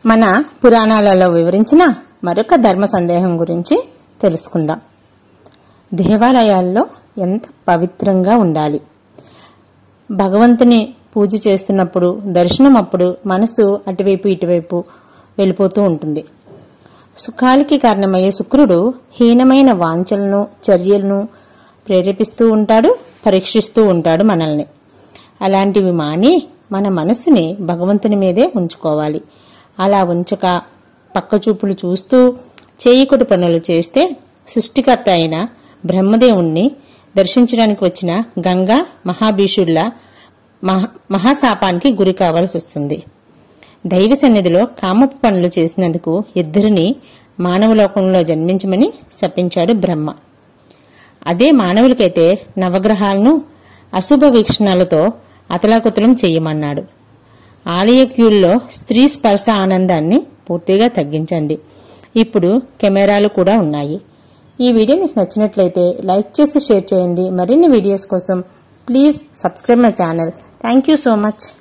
మన పురాణాలలో వివరించిన మరొక ధర్మ సందేహం గురించి తెలుసుకుందాం దేవాలయాల్లో ఎంత పవిత్రంగా ఉండాలి భగవంతుని పూజ చేస్తున్నప్పుడు దర్శనం అప్పుడు మనసు అటువైపు ఇటువైపు వెళ్ళిపోతూ ఉంటుంది సుఖాలకి కారణమయ్యే శుక్రుడు హీనమైన వాంఛలను చర్యలను ప్రేరేపిస్తూ ఉంటాడు పరీక్షిస్తూ ఉంటాడు మనల్ని అలాంటివి మాని మన మనసుని భగవంతుని మీదే ఉంచుకోవాలి అలా ఉంచక పక్కచూపులు చూస్తూ చేయకుటి పనులు చేస్తే సృష్టికర్త అయిన బ్రహ్మదేవుణ్ణి దర్శించడానికి వచ్చిన గంగా మహాభీషుల్లా మహా మహాశాపానికి గురి కావాల్సి వస్తుంది దైవ సన్నిధిలో కామపు పనులు చేసినందుకు ఇద్దరిని మానవలోకంలో జన్మించమని శపించాడు బ్రహ్మ అదే మానవులకైతే నవగ్రహాలను అశుభ వీక్షణాలతో అతలాకుతలం చేయమన్నాడు ఆలయ క్యూల్లో స్త్రీ స్పర్శ ఆనందాన్ని పూర్తిగా తగ్గించండి ఇప్పుడు కెమెరాలు కూడా ఉన్నాయి ఈ వీడియో మీకు నచ్చినట్లయితే లైక్ చేసి షేర్ చేయండి మరిన్ని వీడియోస్ కోసం please subscribe my channel thank you so much